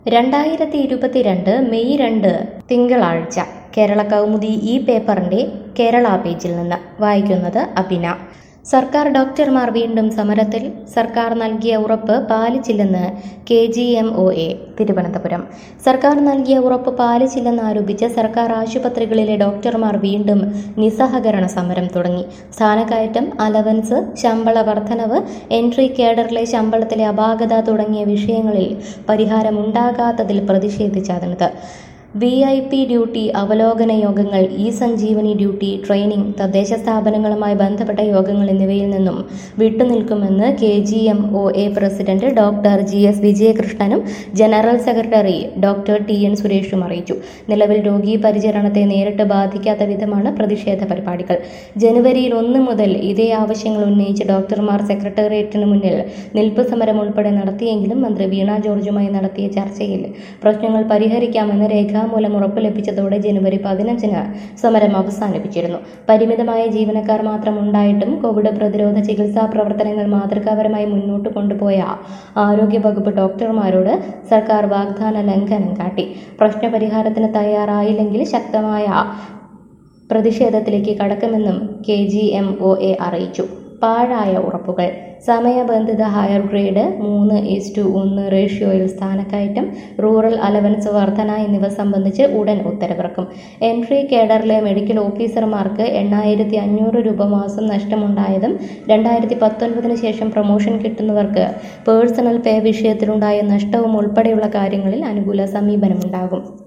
രണ്ടായിരത്തി ഇരുപത്തിരണ്ട് മെയ് രണ്ട് തിങ്കളാഴ്ച കേരള കൗമുദി ഈ പേപ്പറിന്റെ കേരള പേജിൽ നിന്ന് വായിക്കുന്നത് അഭിന സർക്കാർ ഡോക്ടർമാർ വീണ്ടും സമരത്തിൽ സർക്കാർ നൽകിയ ഉറപ്പ് പാലിച്ചില്ലെന്ന് K G M O A Thiruvananthapuram സർക്കാർ നൽകിയ ഉറപ്പ് പാലിച്ചില്ലെന്ന് ആരോപിച്ച് സർക്കാർ ആശുപത്രികളിലെ ഡോക്ടർമാർ വീണ്ടും നിസ്സഹകരണ സമരം തുടങ്ങി സ്ഥാനക്കയറ്റം അലവൻസ് ശമ്പള വർധനവ് എൻട്രി കേഡറിലെ ശമ്പളത്തിലെ അപാകത തുടങ്ങിയ വിഷയങ്ങളിൽ പരിഹാരമുണ്ടാകാത്തതിൽ പ്രതിഷേധിച്ചാണിത് വി ഐ പി ഡ്യൂട്ടി അവലോകന യോഗങ്ങൾ ഇ സഞ്ജീവനി ഡ്യൂട്ടി ട്രെയിനിംഗ് തദ്ദേശ സ്ഥാപനങ്ങളുമായി ബന്ധപ്പെട്ട യോഗങ്ങൾ എന്നിവയിൽ നിന്നും വിട്ടുനിൽക്കുമെന്ന് K G M O A president doctor G S വിജയകൃഷ്ണനും general secretary doctor T N സുരേഷും അറിയിച്ചു നിലവിൽ രോഗീ പരിചരണത്തെ നേരിട്ട് ബാധിക്കാത്ത വിധമാണ് പ്രതിഷേധ പരിപാടികൾ ജനുവരിയിൽ ഒന്ന് മുതൽ ഇതേ ആവശ്യങ്ങൾ ഉന്നയിച്ച് ഡോക്ടർമാർ സെക്രട്ടേറിയറ്റിന് മുന്നിൽ നിൽപ്പ് സമരം ഉൾപ്പെടെ നടത്തിയെങ്കിലും മന്ത്രി വീണ ജോർജുമായി നടത്തിയ ചർച്ചയിൽ പ്രശ്നങ്ങൾ പരിഹരിക്കാമെന്ന് രേഖാമൂലം ഉറപ്പ് ലഭിച്ചതോടെ ജനുവരി പതിനഞ്ചിന് സമരം അവസാനിപ്പിച്ചിരുന്നു പരിമിതമായ ജീവനക്കാർ മാത്രം ഉണ്ടായിട്ടും കോവിഡ് പ്രതിരോധ ചികിത്സാ പ്രവർത്തനങ്ങൾ മാതൃകാപരമായി മുന്നോട്ട് കൊണ്ടുപോയ ആരോഗ്യവകുപ്പ് ഡോക്ടർമാരോട് സർക്കാർ വാഗ്ദാന ലംഘനം കാട്ടി പ്രശ്നപരിഹാരത്തിന് തയ്യാറായില്ലെങ്കിൽ ശക്തമായ പ്രതിഷേധത്തിലേക്ക് കടക്കുമെന്നും K G M O A അറിയിച്ചു പാഴായ ഉറപ്പുകൾ സമയബന്ധിത ഹയർ ഗ്രേഡ് മൂന്ന് ഈസ് ടു ഒന്ന് റേഷ്യോയിൽ സ്ഥാനക്കയറ്റം റൂറൽ അലവൻസ് വർധന എന്നിവ സംബന്ധിച്ച് ഉടൻ ഉത്തരവിറക്കും എൻട്രി കേഡറിലെ മെഡിക്കൽ ഓഫീസർമാർക്ക് എണ്ണായിരത്തി അഞ്ഞൂറ് രൂപ മാസം നഷ്ടമുണ്ടായതും രണ്ടായിരത്തി പത്തൊൻപതിന് ശേഷം പ്രൊമോഷൻ കിട്ടുന്നവർക്ക് പേഴ്സണൽ പേ വിഷയത്തിലുണ്ടായ നഷ്ടവും ഉൾപ്പെടെയുള്ള കാര്യങ്ങളിൽ അനുകൂല സമീപനമുണ്ടാകും